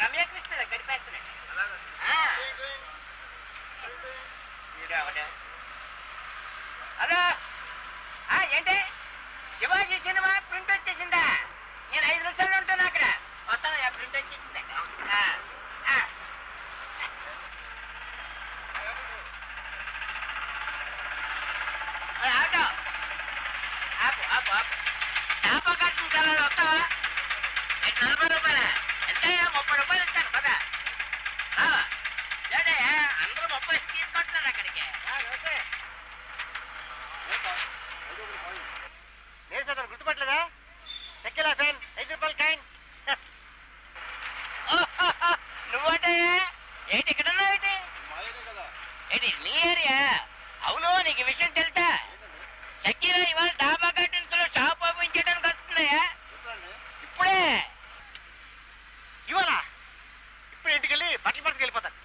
రమ్యకృష్ణ గడిపేస్తున్నాడు ఆ. వీడు ఎవడు? హలో ఆ, ఏంటి శివాజీ సినిమా ప్రింట్ వచ్చేసిందా నేను ఐదు నిమిషాలు ఉంటాను అక్కడ మొత్తం ప్రింట్ వచ్చేసిందండి ఆ, ఆ. ఏ, ఆటో ఆపు ఆపు ఆపు డాబా కట్టిన కలర్ వస్తావా నీకు నలభై రూపాయల ఎంతయ్యా ముప్పై రూపాయలు ఇస్తాను పదా లేదయ్యా అందరూ ముప్పై తీసుకుంటున్నారు అక్కడికి నేను సార్ గుర్తుపట్టలేదా సెక్కిలా ఫ్యాన్ ఐదు రూపాయలు కాయిన్ నువ్వటయ్యా ఏంటి ఇక్కడ ఉన్నావు ఏంటి ఏంటి నీ ఏరియా అవును నీకు ఈ విషయం తెలుసా షకీలా ఇవాళ డాబా కట్టిన్స్ లో షాప్ ఓపెన్ చేయడానికి వస్తున్నాయా ఇప్పుడే ఇవాళ ఇప్పుడు ఇంటికి వెళ్ళి బట్టలు పట్టుకు వెళ్ళిపోతాను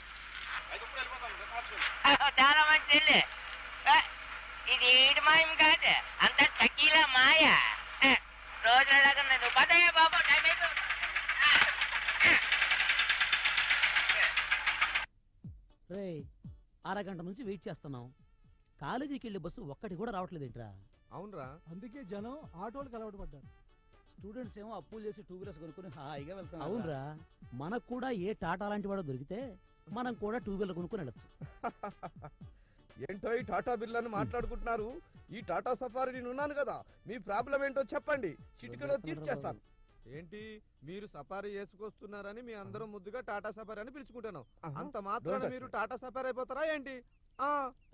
చాలా మంచి ఇల్లు ఆ, ఇది ఏడు మాయం కాదు అంత షకీలా మాయ ఆ, రోజులాగా నువ్వు పదయ్యా బాబు టైం అయిపోయింది. రే అరగంట నుంచి వెయిట్ చేస్తున్నాం కాలేజీకి వెళ్ళే బస్సు ఒక్కటి కూడా రావట్లేదేంట్రా అవునరా అందుకే జనం ఆటోలకు అలవాటు పడ్డారు స్టూడెంట్స్ ఏమో అప్పులు చేసి టూ వీలర్స్ కొనుక్కుని హాయిగా వెళ్తాం అవునరా మనకు కూడా ఏ టాటా లాంటి వాడో దొరికితే మనం కూడా టూ వీలర్ కొనుక్కొని వెళ్ళచ్చు ఏంటో ఈ టాటా బిర్లాని మాట్లాడుకుంటున్నారు ఈ టాటా సఫారీ నేను ఉన్నాను కదా మీ ప్రాబ్లం ఏంటో చెప్పండి చిటికలో తీర్చేస్తాను ఏంటి మీరు సఫారీ చేసుకొస్తున్నారని మీ అందరం ముద్దుగా టాటా సఫారీ అని పిలుచుకుంటున్నాం అంత మాత్రాన Don't touch మీరు me. టాటా సఫారీ అయిపోతారా ఏంటి ఆ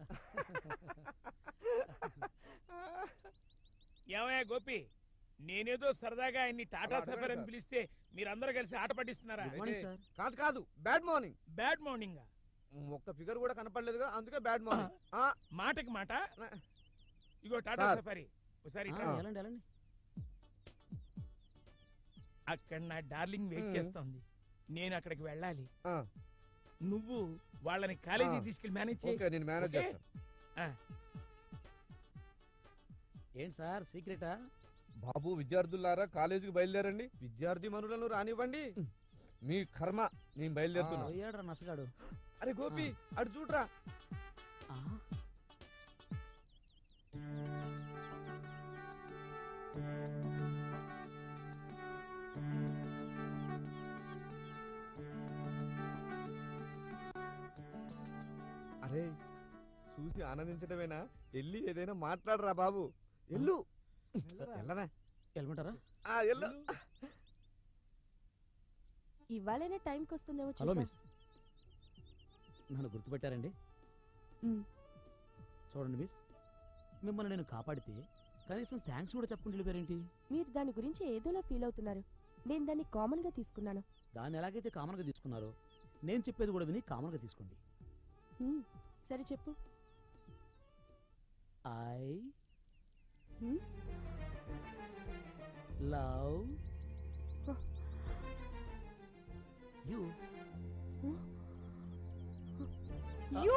ఏమయ్యా గోపి నేనేదో సరదాగా ఆయన్ని టాటా అలా సఫర్ అడగండి అని సార్. పిలిస్తే మీరందరూ కలిసి ఆట పట్టిస్తున్నారా అయితే, కాదు కాదు బ్యాడ్ మార్నింగ్ బ్యాడ్ మార్నింగ్ ఒక్క ఫిగర్ కూడా కనపడలేదుగా అందుకే బ్యాడ్ మార్నింగ్ ఆ మాటకి మాట ఇగో టాటా సార్. సఫారీ ఒకసారి ఆ, ఇట్రా. వెళ్ళండి వెళ్ళండి అక్కడ నా డార్లింగ్ వెయిట్ మ్మ్. చేస్తోంది నేను అక్కడికి వెళ్ళాలి ఆ. నువ్వు వాళ్ళని కాలేజీ ఆ. తీసుకెళ్ళి మేనేజ్ ఓకే నేను మేనేజ్ ఓకే? చేస్తాను ఏంటి సార్ సీక్రెటా బాబు విద్యార్థులారా కాలేజీకి బయలుదేరండి విద్యార్థి మనులను రానివ్వండి మీ కర్మ నేను బయలుదేరుతున్నా పోయాడ్రా నసగాడు అరే గోపి అటు చూడరా ఆ, అరే చూసి ఆనందించడమేనా వెళ్ళి ఏదైనా మాట్లాడరా బాబు ఎల్లు ఎల్లనా వెళ్ళమంటారా ఆ, ఎల్లు ఇవాళనే టైంకి వస్తుందేమో హలో చూద్దాం. మిస్ నన్ను గుర్తుపెట్టారండి మ్. చూడండి మిస్ మిమ్మల్ని నేను కాపాడితే కనీసం థ్యాంక్స్ కూడా చెప్పుకుంటూ వెళ్ళిపోయారేంటి మీరు దాని గురించి ఏదోలా ఫీల్ అవుతున్నారు నేను దాన్ని కామన్ గా తీసుకున్నాను దాన్ని ఎలాగైతే కామన్గా తీసుకున్నారో నేను చెప్పేది కూడా విని కామన్గా తీసుకోండి హ్మ్, సరే చెప్పు ఐ హ్మ్? లవ్ యూ యూ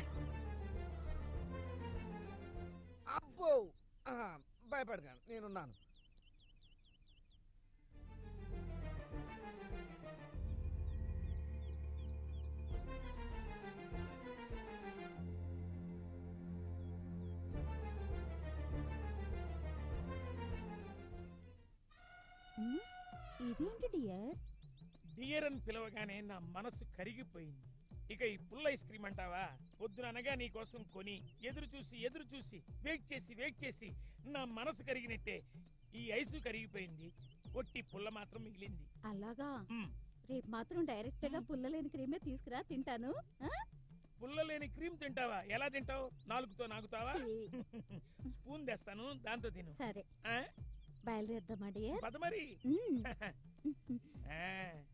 అబ్బో ఆ, భయపడకండి నేనున్నాను ఉమ్, ఇదేంటి డియర్ డియర్ అని పిలవగానే నా మనసు కరిగిపోయింది ఇక ఈ పుల్ల ఐస్ క్రీమ్ అంటావా పొద్దున అనగా నీ కోసం కొని ఎదురు చూసి ఎదురు చూసి వెయిట్ చేసి వెయిట్ చేసి నా మనసు కరిగినట్టే ఈ ఐసు కరిగిపోయింది ఒట్టి పుల్ల మాత్రం మిగిలింది అలాగా మ్. రేపు మాత్రం డైరెక్ట్ గా పుల్లలేని క్రీమే తీసుకురా తింటాను ఆ? పుల్ల లేని క్రీమ్ తింటావా ఎలా తింటావు నాలుగుతో నాగుతావా ఛీ. స్పూన్ తెస్తాను దాంతో తిను సరే ఆ? బయలుదేరదామా డియర్ పద మరి ఉమ్. ఆ,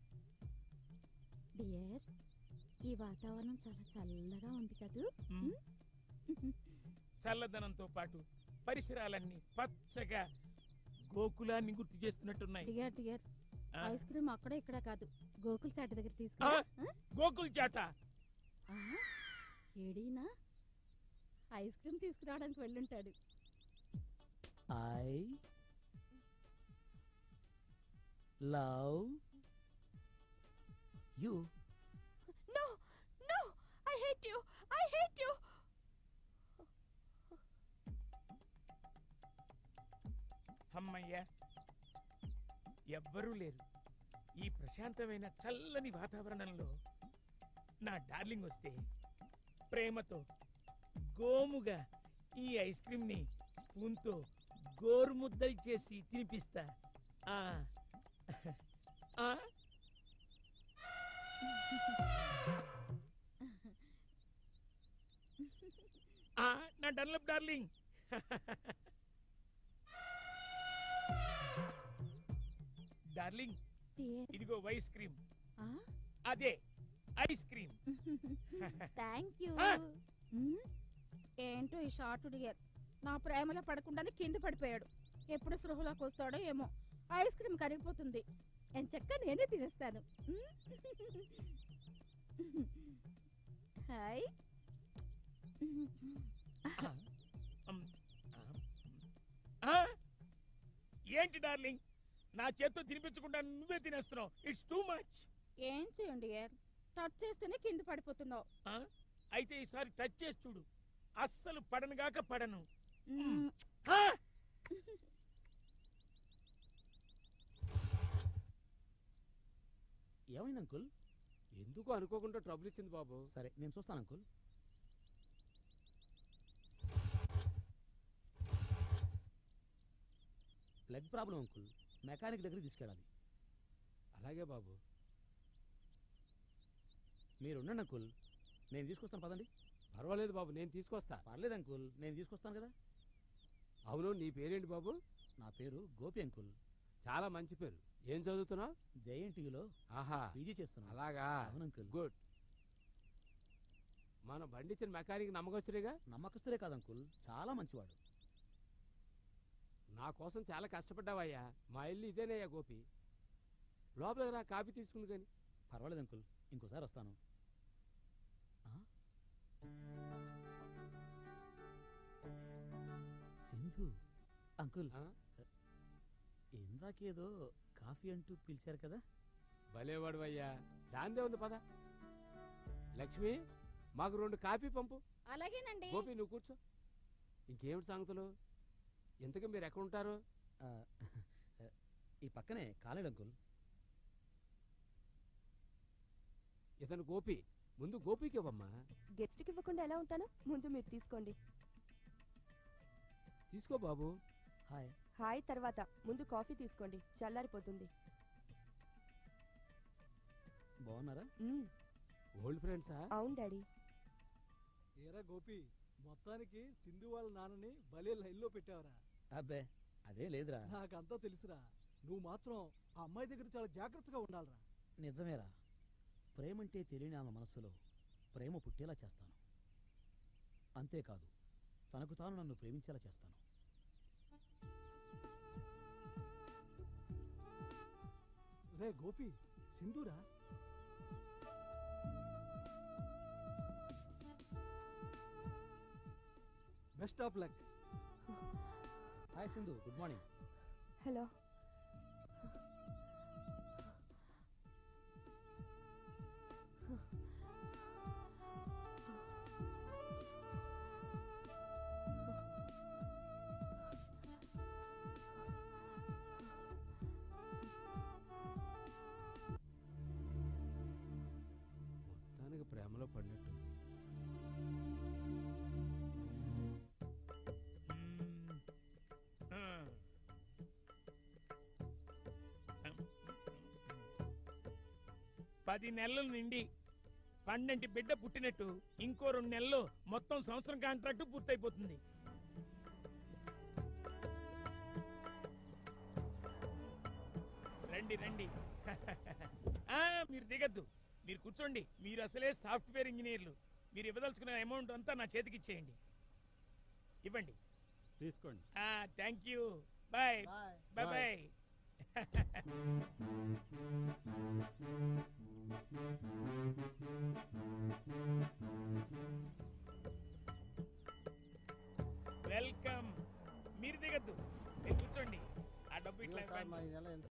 డియర్ ఈ వాతావరణం చాలా చల్లగా ఉంది కదూ మ్. చల్లదనంతో పాటు పరిసరాలన్నీ పచ్చగా గోకులాన్ని గుర్తు చేస్తున్నట్టున్నాయి డియర్ డియర్ ఆ. ఐస్ క్రీమ్ అక్కడ ఇక్కడ కాదు గోకుల్ చాట దగ్గర ఆ, తీసుకురా ఆ? గోకుల్ చాట ఆ? ఏడీనా ఐస్ క్రీమ్ తీసుకురావడానికి వెళ్ళుంటాడు I love you no no I hate you I hate you అమ్మయ్యా ఎవ్వరూ లేరు ఈ ప్రశాంతమైన చల్లని వాతావరణంలో నా డార్లింగ్ వస్తే ప్రేమతో గోముగా ఈ ఐస్ క్రీమ్ని స్పూన్తో గోరుముద్దలు చేసి తినిపిస్తా ఆ ఆ ఆ, నా డన్లప్ డార్లింగ్ డార్లింగ్ డియర్ ఇదిగో ఐస్ క్రీమ్ అదే ఐస్ క్రీమ్ థ్యాంక్ యూ ఆ. ఏంటో ఈ షార్ట్ డియర్ నా ప్రేమలో పడకుండానే కింద పడిపోయాడు ఎప్పుడు సృహలోకి వస్తాడో ఏమో ఐస్ క్రీమ్ కరిగిపోతుంది ఎంచక్క నేనే తినేస్తాను హాయ్ అమ్, ఆ, ఆ? ఏంటి డార్లింగ్ నా చేత్తో తినిపించకుండా నువ్వే తినేస్తున్నావు ఇట్స్ టూ మచ్ ఏం చేయండి డియర్ టచ్ చేస్తేనే కింద పడిపోతున్నావు అయితే ఈసారి టచ్ చేసి చూడు అస్సలు పడనుగాక పడను మ్మ్. ఆ! ఏమైంది అంకుల్ ఎందుకు అనుకోకుండా ట్రబుల్ ఇచ్చింది బాబు సరే నేను చూస్తాను uncle leg problem uncle mechanic దగ్గరికి తీసుకెళ్ళాలి అలాగే బాబు మీరు ఉండండి అంకుల్ నేను తీసుకొస్తాను పదండి పర్వాలేదు బాబు నేను తీసుకొస్తా పర్లేదు అంకుల్ నేను తీసుకొస్తాను కదా అవును నీ పేరేంటి బాబు నా పేరు గోపి అంకుల్ చాలా మంచి పేరు ఏం చదువుతున్నావు జేఎన్టీయూలో ఆహా పీజీ చేస్తున్నాను అలాగా అవును అంకుల్ గుడ్ మన బండి ఇచ్చిన మెకానిక్ నమ్మకస్తుడిగా నమ్మకస్తుడే కాదు అంకుల్ చాలా మంచివాడు నా కోసం చాలా కష్టపడ్డావయ్యా మా ఇల్లు ఇదేనయ్యా గోపి లోపలికి రా కాఫీ తీసుకుంది కానీ పర్వాలేదు అంకుల్ ఇంకోసారి వస్తాను ఆ? సింధు అంకుల్ ఆ? ఇందాకేదో కాఫీ అంటూ పిలిచారు కదా భలేవాడు అయ్యా దాందే ఉంది పద లక్ష్మి మాకు రెండు కాఫీ పంపు అలాగేనండి గోపి నువ్వు కూర్చో ఇంకేమిటి సంగతులు ఇంతకీ మీరు ఎక్కడ ఉంటారు ఆ, ఈ పక్కనే కాలేడు అంకుల్ ఇతను గోపి ముందు గోపికి ఇవ్వమ్మా గెస్ట్కి ఇవ్వకుండా ఎలా ఉంటాను ముందు మీరు తీసుకోండి తీసుకో బాబు హాయ్ హాయ్ తర్వాత ముందు కాఫీ తీసుకోండి చల్లారిపోతుంది బాగున్నారా మ్మ్, ఓల్డ్ ఫ్రెండ్సా అవును డాడీ ఏరా గోపి మొత్తానికి సింధు వాళ్ళ నాన్నని భలే లైన్లో పెట్టావరా అబ్బే అదే లేదురా నాకంతా తెలుసురా నువ్వు మాత్రం ఆ అమ్మాయి దగ్గర చాలా జాగ్రత్తగా ఉండాలిరా నిజమేరా ప్రేమంటే తెలియని ఆమె మనస్సులో ప్రేమ పుట్టేలా చేస్తాను అంతేకాదు తనకు తాను నన్ను ప్రేమించేలా చేస్తాను రే గోపి సింధురా best of luck hi Sindhu good morning hello మొత్తానికి ప్రేమలో పడినట్టుంది మ్మ్. ఆ. పది నెలల నుండి పన్నెండు బిడ్డ పుట్టినట్టు ఇంకో రెండు నెలల్లో మొత్తం సంవత్సరం కాంట్రాక్టు పూర్తయిపోతుంది రండి రండి ఆ, మీరు దిగద్దు మీరు కూర్చోండి మీరు అసలే సాఫ్ట్వేర్ ఇంజనీర్లు మీరు ఇవ్వదలుచుకున్న అమౌంట్ అంతా నా చేతికి ఇచ్చేయండి ఇవ్వండి తీసుకోండి thank you bye bye bye welcome మీరు దిగద్దు మీరు కూర్చోండి ఆ డబ్బు ఇట్లా ఇవ్వండి.